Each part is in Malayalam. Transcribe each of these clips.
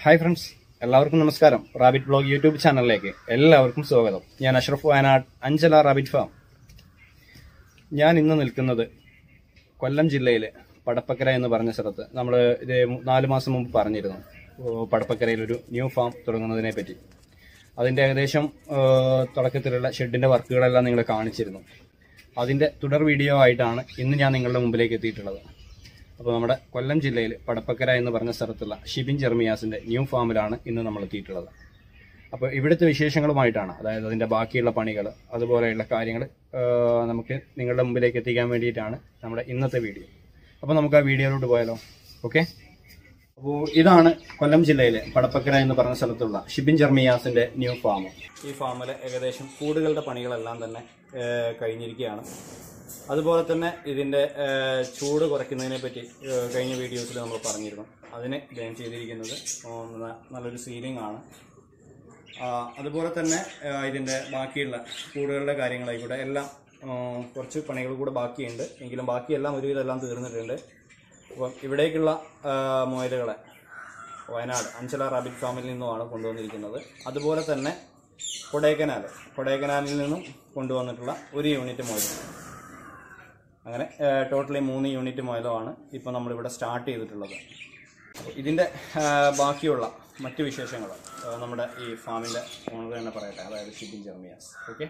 ഹായ് ഫ്രണ്ട്സ് എല്ലാവർക്കും നമസ്കാരം റാബിറ്റ് ബ്ലോഗ് യൂട്യൂബ് ചാനലിലേക്ക് എല്ലാവർക്കും സ്വാഗതം ഞാൻ അഷ്റഫ് വയനാട് അഞ്ചല റാബിറ്റ് ഫാം ഞാൻ ഇന്ന് നിൽക്കുന്നത് കൊല്ലം ജില്ലയിലെ പടപ്പക്കര എന്ന് പറഞ്ഞ സ്ഥലത്ത് നമ്മൾ ഇത് നാല് മാസം മുമ്പ് പറഞ്ഞിരുന്നു ഓ, പടപ്പക്കരയിൽ ഒരു ന്യൂ ഫാം തുടങ്ങുന്നതിനെ പറ്റി അതിൻ്റെ ഏകദേശം ആ, തുടക്കത്തിലുള്ള ഷെഡിൻ്റെ വർക്കുകളെല്ലാം നിങ്ങളെ കാണിച്ചിരുന്നു അതിൻ്റെ തുടർ വീഡിയോ ആയിട്ടാണ് ഇന്ന് ഞാൻ നിങ്ങളുടെ മുമ്പിലേക്ക് എത്തിയിട്ടുള്ളത് അപ്പോൾ നമ്മുടെ കൊല്ലം ജില്ലയിൽ പടപ്പക്കര എന്ന് പറഞ്ഞ സ്ഥലത്തുള്ള ഷിബിൻ ജെർമിയാസിന്റെ ന്യൂ ഫാമിലാണ് ഇന്ന് നമ്മൾ എത്തിയിട്ടുള്ളത് അപ്പോൾ ഇവിടുത്തെ വിശേഷങ്ങളുമായിട്ടാണ് അതായത് അതിന്റെ ബാക്കിയുള്ള പണികൾ അതുപോലെയുള്ള കാര്യങ്ങൾ നമുക്ക് നിങ്ങളുടെ മുമ്പിലേക്ക് എത്തിക്കാൻ വേണ്ടിയിട്ടാണ് നമ്മുടെ ഇന്നത്തെ വീഡിയോ അപ്പോൾ നമുക്ക് ആ വീഡിയോയിലോട്ട് പോയാലോ ഓക്കെ അപ്പോൾ ഇതാണ് കൊല്ലം ജില്ലയിലെ പടപ്പക്കര എന്ന് പറഞ്ഞ സ്ഥലത്തുള്ള ഷിബിൻ ജെർമിയാസിന്റെ ന്യൂ ഫാം ഈ ഫാമിൽ ഏകദേശം കൂടുകളുടെ പണികളെല്ലാം തന്നെ ഏഹ്, കഴിഞ്ഞിരിക്കുകയാണ് അതുപോലെ തന്നെ ഇതിന്റെ ഏഹ്, ചൂട് കുറയ്ക്കുന്നതിനെ പറ്റി ഏഹ്, കഴിഞ്ഞ വീഡിയോസിൽ നമ്മൾ പറഞ്ഞിരുന്നു അതിന് ജോയിൻ ചെയ്തിരിക്കുന്നത് ഉം, ന- നല്ലൊരു സീലിംഗ് ആണ് ആ, അതുപോലെ തന്നെ ആ, ഇതിന്റെ ബാക്കിയുള്ള കൂടുകളുടെ കാര്യങ്ങളായിക്കോട്ടെ എല്ലാം ഉം, കുറച്ച് പണികൾ കൂടെ ബാക്കിയുണ്ട് എങ്കിലും ബാക്കിയെല്ലാം ഒരുവിധം എല്ലാം തീർന്നിട്ടുണ്ട് അപ്പം ഇവിടേക്കുള്ള ആ, മുയലുകളെ വയനാട് അഞ്ചല റാബിറ്റ് ഫാമിൽ നിന്നുമാണ് കൊണ്ടുവന്നിരിക്കുന്നത് അതുപോലെ തന്നെ കൊടൈക്കനാൽ കൊടൈക്കനാലിൽ നിന്നും കൊണ്ടുവന്നിട്ടുള്ള ഒരു യൂണിറ്റ് മുയൽ അങ്ങനെ ടോട്ടലി മൂന്ന് യൂണിറ്റ് മുയലമാണ് ഇപ്പോൾ നമ്മളിവിടെ സ്റ്റാർട്ട് ചെയ്തിട്ടുള്ളത് അപ്പോൾ ഇതിൻ്റെ ആ, ബാക്കിയുള്ള മറ്റ് വിശേഷങ്ങൾ ആ, നമ്മുടെ ഈ ഫാമിൻ്റെ ഓണർ തന്നെ പറയട്ടെ അതായത് ഷിബിൻ ജെർമിയാസ് ഓക്കെ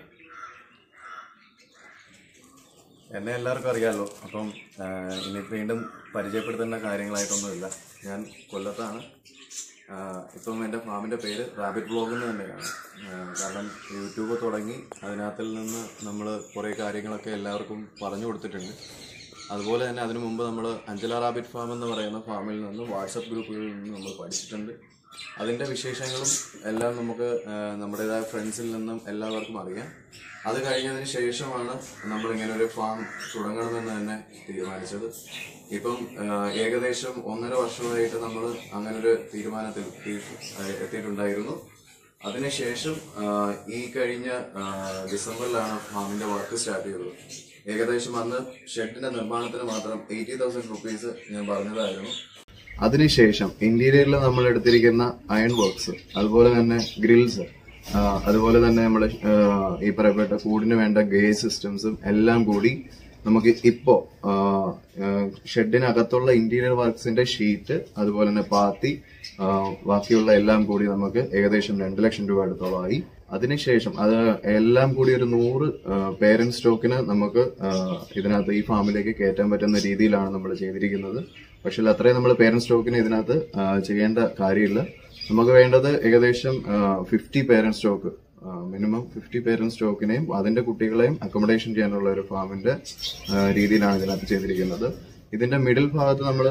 എന്നെ എല്ലാവർക്കും അറിയാമല്ലോ അപ്പം ആഹ്, ഇനി വീണ്ടും പരിചയപ്പെടുത്തേണ്ട കാര്യങ്ങളായിട്ടൊന്നുമില്ല ഞാൻ കൊല്ലത്താണ് ആഹ്, ഇപ്പം എൻ്റെ ഫാമിൻ്റെ പേര് റാബിറ്റ് ബ്ലോഗ് എന്ന് തന്നെയാണ് ആഹ്, കാരണം യൂട്യൂബ് തുടങ്ങി അതിനകത്തിൽ നിന്ന് നമ്മൾ കുറേ കാര്യങ്ങളൊക്കെ എല്ലാവർക്കും പറഞ്ഞു കൊടുത്തിട്ടുണ്ട് അതുപോലെ തന്നെ അതിനു മുമ്പ് നമ്മൾ അഞ്ചല റാബിറ്റ് ഫാം എന്ന് പറയുന്ന ഫാമിൽ നിന്ന് വാട്സപ്പ് ഗ്രൂപ്പുകളിൽ നിന്ന് നമ്മൾ പഠിച്ചിട്ടുണ്ട് അതിൻ്റെ വിശേഷങ്ങളും എല്ലാം നമുക്ക് ആഹ്, നമ്മുടേതായ ഫ്രണ്ട്സിൽ നിന്നും എല്ലാവർക്കും അറിയാം അത് കഴിഞ്ഞതിന് ശേഷമാണ് നമ്മൾ ഇങ്ങനെ ഒരു ഫാം തുടങ്ങണമെന്ന് തന്നെ തീരുമാനിച്ചത് ഇപ്പം ആഹ്, ഏകദേശം ഒന്നര വർഷമായിട്ട് നമ്മൾ അങ്ങനെ ഒരു തീരുമാനത്തിൽ എത്തി- ആഹ് എത്തിയിട്ടുണ്ടായിരുന്നു അതിനുശേഷം ആഹ്, ഈ കഴിഞ്ഞ ആഹ്, ഡിസംബറിലാണ് ഫാമിന്റെ വർക്ക് സ്റ്റാർട്ട് ചെയ്തത് ഏകദേശം അന്ന് ഷെഡിന്റെ നിർമ്മാണത്തിന് മാത്രം എയ്റ്റി തൗസൻഡ് റുപ്പീസ് ഞാൻ പറഞ്ഞതായിരുന്നു അതിനുശേഷം ഇന്റീരിയറിൽ നമ്മൾ എടുത്തിരിക്കുന്ന അയൺ വർക്ക്സ് അതുപോലെ തന്നെ ഗ്രിൽസ് അതുപോലെ തന്നെ നമ്മുടെ ഈ പറയപ്പെട്ട കൂടിന് വേണ്ട ഗേ സിസ്റ്റംസും എല്ലാം കൂടി നമുക്ക് ഇപ്പോ ഷെഡിനകത്തുള്ള ഇന്റീരിയർ വർക്ക്സിന്റെ ഷീറ്റ് അതുപോലെ തന്നെ പാത്തി ആ, ബാക്കിയുള്ള എല്ലാം കൂടി നമുക്ക് ഏകദേശം രണ്ട് ലക്ഷം രൂപ അടുത്തോളമായി അതിനുശേഷം അത് എല്ലാം കൂടി ഒരു നൂറ് പേരന്റ് സ്റ്റോക്കിന് നമുക്ക് ആ, ഇതിനകത്ത് ഈ ഫാമിലേക്ക് കയറ്റാൻ പറ്റുന്ന രീതിയിലാണ് നമ്മൾ ചെയ്തിരിക്കുന്നത് പക്ഷെ അത്രയും നമ്മൾ പേരന്റ് സ്റ്റോക്കിന് ഇതിനകത്ത് ആ, ചെയ്യേണ്ട കാര്യമില്ല നമുക്ക് വേണ്ടത് ഏകദേശം fifty parent stock minimum fifty parent സ്റ്റോക്കിനെയും അതിന്റെ കുട്ടികളെയും അക്കോമഡേഷൻ ചെയ്യാനുള്ള ഒരു ഫാമിന്റെ ആ, രീതിയിലാണ് ഇതിനകത്ത് ചെയ്തിരിക്കുന്നത് ഇതിന്റെ മിഡിൽ ഭാഗത്ത് നമ്മൾ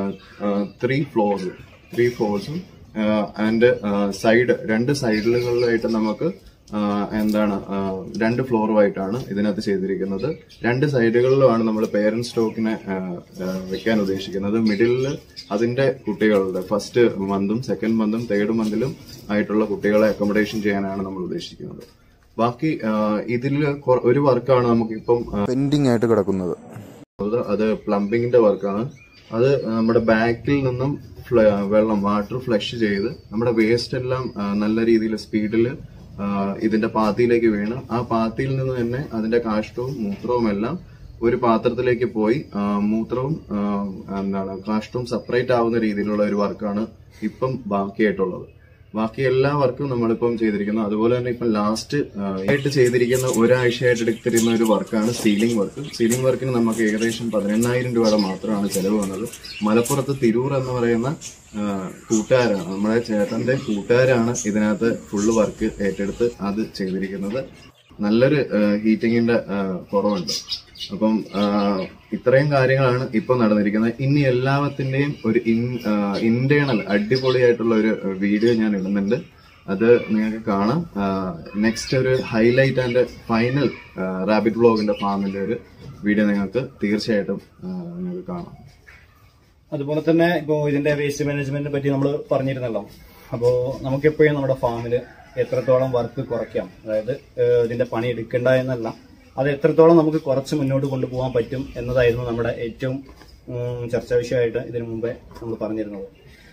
ത്രീ ഫ്ലോർസ് ത്രീ ഫ്ലോർസും ആൻഡ് സൈഡ് രണ്ട് സൈഡുകളിലായിട്ട് നമുക്ക് ആ, എന്താണ് ആ, രണ്ട് ഫ്ലോറുമായിട്ടാണ് ഇതിനകത്ത് ചെയ്തിരിക്കുന്നത് രണ്ട് സൈഡുകളിലുമാണ് നമ്മൾ പേരന്റ് സ്റ്റോക്കിനെ ആ, ആ, വെക്കാൻ ഉദ്ദേശിക്കുന്നത് മിഡിലിൽ അതിന്റെ കുട്ടികളുടെ ഫസ്റ്റ് മന്തും സെക്കൻഡ് മന്തും തേർഡ് മന്തിലും ആയിട്ടുള്ള കുട്ടികളെ അക്കോമഡേഷൻ ചെയ്യാനാണ് നമ്മൾ ഉദ്ദേശിക്കുന്നത് ബാക്കി ഇതിൽ ഒരു വർക്കാണ് നമുക്കിപ്പം ആ, പെൻഡിങ് ആയിട്ട് കിടക്കുന്നത് അത് അത് പ്ലംബിങ്ങിന്റെ വർക്കാണ് അത് നമ്മുടെ ബാക്കിൽ നിന്നും ഫ്ല- വെള്ളം വാട്ടർ ഫ്ലഷ് ചെയ്ത് നമ്മുടെ വേസ്റ്റ് എല്ലാം ആ, നല്ല രീതിയിൽ സ്പീഡിൽ ഇതിന്റെ പാത്തിയിലേക്ക് വീണ് ആ പാത്തിയിൽ നിന്ന് തന്നെ അതിന്റെ കാഷ്ടവും മൂത്രവും എല്ലാം ഒരു പാത്രത്തിലേക്ക് പോയി ആ, മൂത്രവും ആ, എന്താണ് കാഷ്ടവും സെപ്പറേറ്റ് ആവുന്ന രീതിയിലുള്ള ഒരു വർക്കാണ് ഇപ്പം ബാക്കിയായിട്ടുള്ളത് ബാക്കി എല്ലാ വർക്കും നമ്മളിപ്പം ചെയ്തിരിക്കുന്നു അതുപോലെ തന്നെ ഇപ്പം ലാസ്റ്റ് ആയിട്ട് ചെയ്തിരിക്കുന്ന ഒരാഴ്ചയായിട്ട് എടുത്തിരുന്ന ഒരു വർക്കാണ് സീലിംഗ് വർക്ക് സീലിംഗ് വർക്കിന് നമുക്ക് ഏകദേശം പതിനെണ്ണായിരം രൂപയുടെ മാത്രമാണ് ചെലവ് വന്നത് മലപ്പുറത്ത് തിരൂർ എന്ന് പറയുന്ന ആ, കൂട്ടുകാരാണ് നമ്മുടെ ചേട്ടന്റെ കൂട്ടുകാരാണ് ഇതിനകത്ത് ഫുള്ള് വർക്ക് ഏറ്റെടുത്ത് അത് ചെയ്തിരിക്കുന്നത് നല്ലൊരു ഹീറ്റിങ്ങിന്റെ കുറവുണ്ട് അപ്പം ആ, ഇത്രയും കാര്യങ്ങളാണ് ഇപ്പൊ നടന്നിരിക്കുന്നത് ഇനി എല്ലാത്തിന്റെയും ഒരു ഇന്റേണൽ അടിപൊളിയായിട്ടുള്ള ഒരു വീഡിയോ ഞാൻ ഇടുന്നുണ്ട് അത് നിങ്ങൾക്ക് കാണാം നെക്സ്റ്റ് ഒരു ഹൈലൈറ്റ് ആൻഡ് ഫൈനൽ റാബിറ്റ് ബ്ലോഗിന്റെ ഫാമിന്റെ ഒരു വീഡിയോ നിങ്ങൾക്ക് തീർച്ചയായിട്ടും ആ, നിങ്ങൾക്ക് കാണാം അതുപോലെ തന്നെ ഇപ്പോൾ ഇതിന്റെ വേസ്റ്റ് മാനേജ്മെന്റിനെ പറ്റി നമ്മൾ പറഞ്ഞിരുന്നല്ലോ അപ്പോൾ നമുക്കെപ്പോഴും നമ്മുടെ ഫാമിൽ എത്രത്തോളം വർക്ക് കുറയ്ക്കാം അതായത് ഏഹ്, ഇതിന്റെ പണി എടുക്കേണ്ട എന്നല്ല അത് എത്രത്തോളം നമുക്ക് കുറച്ച് മുന്നോട്ട് കൊണ്ടുപോകാൻ പറ്റും എന്നതായിരുന്നു നമ്മുടെ ഏറ്റവും ഉം, ചർച്ചാ വിഷയമായിട്ട് ഇതിനു മുമ്പേ നമ്മൾ പറഞ്ഞിരുന്നത്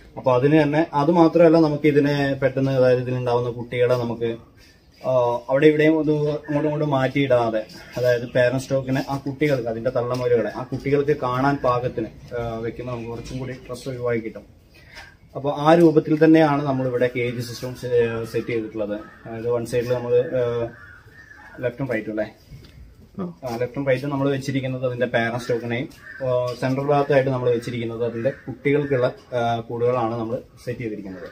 അപ്പൊ അതിന് തന്നെ അത് മാത്രമല്ല നമുക്ക് ഇതിനെ പെട്ടെന്ന് അതായത് ഇതിലുണ്ടാവുന്ന കുട്ടികളെ നമുക്ക് ആ, അവിടെ ഇവിടെയും ഒന്ന് അങ്ങോട്ടും ഇങ്ങോട്ടും മാറ്റിയിടാതെ അതായത് പേരന്റ് സ്റ്റോക്കിനെ ആ കുട്ടികൾക്ക് അതിന്റെ തള്ളമുരകളെ ആ കുട്ടികൾക്ക് കാണാൻ പാകത്തിന് ആ, വെക്കുമ്പോൾ നമുക്ക് കുറച്ചും കൂടി സ്ട്രെസ് ഒഴിവാക്കി കിട്ടും അപ്പോൾ ആ രൂപത്തിൽ തന്നെയാണ് നമ്മൾ ഇവിടെ കേജ് സിസ്റ്റം സെറ്റ് ചെയ്തിട്ടുള്ളത് അതായത് വൺ സൈഡിൽ നമ്മൾ ലെഫ്റ്റും റൈറ്റും അല്ലേ ആ. ലെഫ്റ്റും റൈറ്റും നമ്മൾ വെച്ചിരിക്കുന്നത് അതിന്റെ പാരന്റ് സ്റ്റോക്കിനെയും സെൻട്രൽ ഭാഗത്തായിട്ട് നമ്മൾ വെച്ചിരിക്കുന്നത് അതിന്റെ കുട്ടികൾക്കുള്ള ആ, കൂടുകളാണ് നമ്മൾ സെറ്റ് ചെയ്തിരിക്കുന്നത്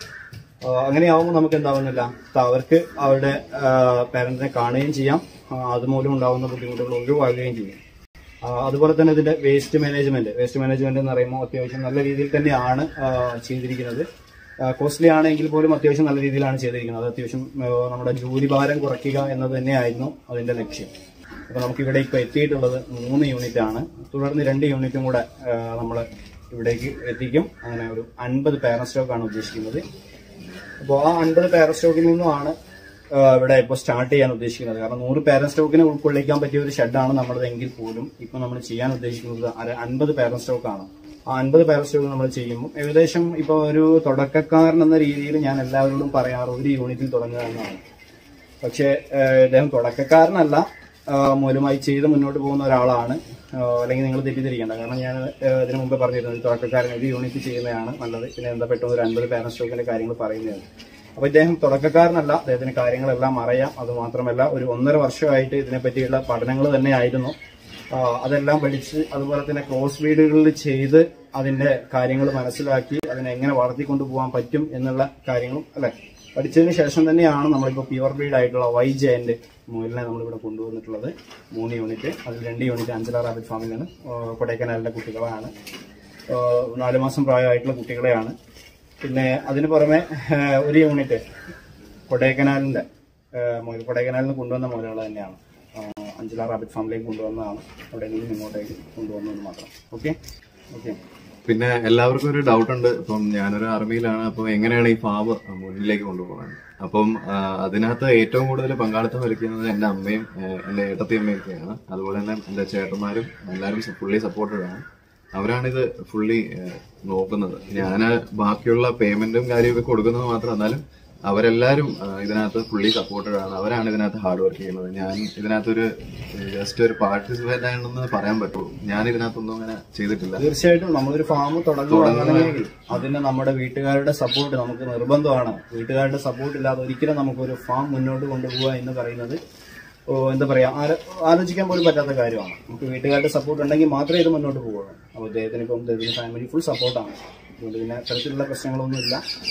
ആ, അങ്ങനെയാവുമ്പോൾ നമുക്ക് എന്താവുന്നില്ല ത- അവർക്ക് അവരുടെ പാരന്റിനെ കാണുകയും ചെയ്യാം ആ, അതുമൂലം ഉണ്ടാവുന്ന ബുദ്ധിമുട്ടുകൾ ഒഴിവാക്കുകയും ചെയ്യും ആ, അതുപോലെ തന്നെ ഇതിന്റെ വേസ്റ്റ് മാനേജ്മെന്റ് വേസ്റ്റ് മാനേജ്മെന്റ് എന്ന് പറയുമ്പോൾ അത്യാവശ്യം നല്ല രീതിയിൽ തന്നെയാണ് ആ, ചെയ്തിരിക്കുന്നത് കോസ്റ്റ്ലി ആണെങ്കിൽ പോലും അത്യാവശ്യം നല്ല രീതിയിലാണ് ചെയ്തിരിക്കുന്നത് അത് അത്യാവശ്യം ആ, നമ്മുടെ ജോലിഭാരം കുറയ്ക്കുക എന്നത് തന്നെയായിരുന്നു അതിന്റെ ലക്ഷ്യം അപ്പൊ നമുക്ക് ഇവിടെ ഇപ്പൊ എത്തിയിട്ടുള്ളത് മൂന്ന് യൂണിറ്റ് ആണ് തുടർന്ന് രണ്ട് യൂണിറ്റും കൂടെ നമ്മൾ ഇവിടേക്ക് എത്തിക്കും അങ്ങനെ ഒരു അൻപത് പാരന്റ് സ്റ്റോക്ക് ആണ് ഉദ്ദേശിക്കുന്നത് അപ്പോൾ ആ അൻപത് പാരന്റ് സ്റ്റോക്കിൽ നിന്നുമാണ് ആ, ഇവിടെ ഇപ്പോൾ സ്റ്റാർട്ട് ചെയ്യാൻ ഉദ്ദേശിക്കുന്നത് കാരണം നൂറ് പാരന്റ് സ്റ്റോക്കിനെ ഉൾക്കൊള്ളിക്കാൻ പറ്റിയ ഒരു ഷെഡാണ് നമ്മളതെങ്കിൽ പോലും ഇപ്പൊ നമ്മൾ ചെയ്യാൻ ഉദ്ദേശിക്കുന്നത് അര- അൻപത് പാരന്റ് സ്റ്റോക്ക് ആണ് ആ അൻപത് പാരന്റ് സ്റ്റോക്ക് നമ്മൾ ചെയ്യുമ്പോൾ ഏകദേശം ഇപ്പൊ ഒരു തുടക്കക്കാരൻ എന്ന രീതിയിൽ ഞാൻ എല്ലാവരോടും പറയാറ് ഒരു യൂണിറ്റിൽ തുടങ്ങുക എന്നാണ് പക്ഷേ ഏഹ്, ഇദ്ദേഹം തുടക്കക്കാരനല്ല ആഹ്, മൂലമായി ചെയ്ത് മുന്നോട്ട് പോകുന്ന ഒരാളാണ് ആഹ്, അല്ലെങ്കിൽ നിങ്ങൾ തെറ്റിദ്ധരിക്കേണ്ട കാരണം ഞാൻ ഏഹ്, ഇതിനു മുമ്പ് പറഞ്ഞിരുന്നു ഒരു തുടക്കക്കാരൻ ഒരു യൂണിറ്റ് ചെയ്യുന്നതാണ് നല്ലത് പിന്നെ എന്താ പെട്ടെന്ന് ഒരു അൻപത് പാരന്റ് സ്റ്റോക്കിന്റെ കാര്യങ്ങൾ പറയുന്നത് അപ്പൊ ഇദ്ദേഹം തുടക്കക്കാരനല്ല അദ്ദേഹത്തിന് കാര്യങ്ങളെല്ലാം അറിയാം അത് മാത്രമല്ല ഒരു ഒന്നര വർഷമായിട്ട് ഇതിനെ പറ്റിയുള്ള പഠനങ്ങൾ തന്നെയായിരുന്നു ആഹ്, അതെല്ലാം പഠിച്ച് അതുപോലെ തന്നെ ക്രോസ് ബീഡുകളിൽ ചെയ്ത് അതിന്റെ കാര്യങ്ങൾ മനസ്സിലാക്കി അതിനെ എങ്ങനെ വളർത്തിക്കൊണ്ടു പോകാൻ പറ്റും എന്നുള്ള കാര്യങ്ങളും അല്ലെ പഠിച്ചതിന് ശേഷം തന്നെയാണ് നമ്മളിപ്പോൾ പ്യുവർ ബ്രീഡ് ആയിട്ടുള്ള വൈ ജയന്റ് മുയലിനെ നമ്മളിവിടെ കൊണ്ടുവന്നിട്ടുള്ളത് മൂന്ന് യൂണിറ്റ് അതിൽ രണ്ട് യൂണിറ്റ് അഞ്ചല റാബിറ്റ് ഫാമിൽ നിന്ന് ആ, കൊടൈക്കനാലിലെ കുട്ടികളാണ് ആ, നാല് മാസം പ്രായമായിട്ടുള്ള കുട്ടികളെയാണ് പിന്നെ അതിന് പുറമെ ആ, ഒരു യൂണിറ്റ് കൊടൈക്കനാലിന്റെ ആ, മുയൽ കൊടൈക്കനാലിൽ നിന്ന് കൊണ്ടുവന്ന മുയലുകൾ തന്നെയാണ് ആ, അഞ്ചല റാബിറ്റ് ഫാമിലേക്ക് കൊണ്ടുവന്നതാണ് അവിടെ നിന്നും ഇങ്ങോട്ടേക്ക് കൊണ്ടുവന്നത് മാത്രം ഓക്കെ ഓക്കെ പിന്നെ എല്ലാവർക്കും ഒരു ഡൗട്ട് ഉണ്ട് ഇപ്പം ഞാനൊരു ആർമിയിലാണ് അപ്പം എങ്ങനെയാണ് ഈ ഫാം മുന്നിലേക്ക് കൊണ്ടുപോകുന്നത് അപ്പം ആ, അതിനകത്ത് ഏറ്റവും കൂടുതൽ പങ്കാളിത്തം വലിക്കുന്നത് എന്റെ അമ്മയും ആ, എന്റെ ഏട്ടത്തി അമ്മയൊക്കെയാണ് അതുപോലെ തന്നെ എന്റെ ചേട്ടന്മാരും എല്ലാവരും ഫുള്ളി സപ്പോർട്ടഡ് ആണ് അവരാണിത് ഫുള്ളി നോക്കുന്നത് ഞാൻ ബാക്കിയുള്ള പേയ്മെന്റും കാര്യമൊക്കെ കൊടുക്കുന്നത് മാത്രം എന്നാലും അവരെല്ലാരും ആ, ഇതിനകത്ത് ഫുള്ളി സപ്പോർട്ടഡ് ആണ് അവരാണ് ഇതിനകത്ത് ഹാർഡ് വർക്ക് ചെയ്യുന്നത് ഞാൻ ഇതിനകത്തൊരു ജസ്റ്റ് ഒരു പാർട്ടിസിപ്പേറ്റ് ആണെന്ന് പറയാൻ പറ്റുള്ളൂ ഞാൻ ഇതിനകത്തൊന്നും അങ്ങനെ ചെയ്തിട്ടില്ല തീർച്ചയായിട്ടും നമ്മളൊരു ഫാം തുടങ്ങുകയാണെങ്കിൽ അതിന് നമ്മുടെ വീട്ടുകാരുടെ സപ്പോർട്ട് നമുക്ക് നിർബന്ധമാണ് വീട്ടുകാരുടെ സപ്പോർട്ട് ഇല്ലാതെ ഒരിക്കലും നമുക്കൊരു ഫാം മുന്നോട്ട് കൊണ്ടുപോകുക എന്ന് പറയുന്നത് ഓ, എന്താ പറയാ ആലോ- ആലോചിക്കാൻ പോലും പറ്റാത്ത കാര്യമാണ് നമുക്ക് വീട്ടുകാരുടെ സപ്പോർട്ട് ഉണ്ടെങ്കിൽ മാത്രമേ ഇത് മുന്നോട്ട് പോകുള്ളൂ അപ്പോൾ അദ്ദേഹത്തിന് ഇപ്പം അദ്ദേഹത്തിന് ഫാമിലി ഫുൾ സപ്പോർട്ടാണ് അതുകൊണ്ട് പിന്നെ തരത്തിലുള്ള പ്രശ്നങ്ങളൊന്നുമില്ല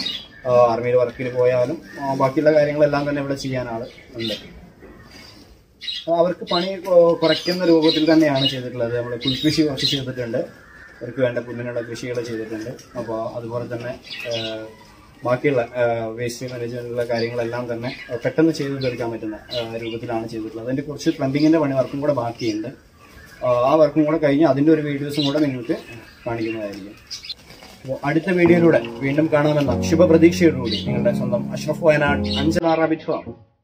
ആർമിയിൽ വർക്കിന് പോയാലും ആ, ബാക്കിയുള്ള കാര്യങ്ങളെല്ലാം തന്നെ ഇവിടെ ചെയ്യാനാണ് ഉണ്ട് അവർക്ക് പണി കൊ- കുറയ്ക്കുന്ന രൂപത്തിൽ തന്നെയാണ് ചെയ്തിട്ടുള്ളത് നമ്മൾ പുൽകൃഷി കുറച്ച് ചെയ്തിട്ടുണ്ട് അവർക്ക് വേണ്ട പുല്ലിനുള്ള കൃഷികൾ ചെയ്തിട്ടുണ്ട് അപ്പോൾ അതുപോലെ തന്നെ ആ, ബാക്കിയുള്ള വേസ്റ്റ് മാനേജ്മെന്റിലുള്ള കാര്യങ്ങളെല്ലാം തന്നെ ആ, പെട്ടെന്ന് ചെയ്ത് തീർക്കാൻ പറ്റുന്ന ആ, രൂപത്തിലാണ് ചെയ്തിട്ടുള്ളത് അതിന്റെ കുറച്ച് പ്ലംബിങ്ങിന്റെ പണി വർക്കും കൂടെ ബാക്കിയുണ്ട് ആ, ആ വർക്കും കൂടെ കഴിഞ്ഞ് അതിന്റെ ഒരു വീഡിയോസും കൂടെ നിങ്ങൾക്ക് കാണിക്കുന്നതായിരിക്കും അപ്പോൾ അടുത്ത വീഡിയോയിലൂടെ വീണ്ടും കാണാമെന്ന ശുഭപ്രതീക്ഷയോടുകൂടി നിങ്ങളുടെ സ്വന്തം അഷ്റഫ് വയനാട് അഞ്ചൽ റാബിറ്റ് ഫാം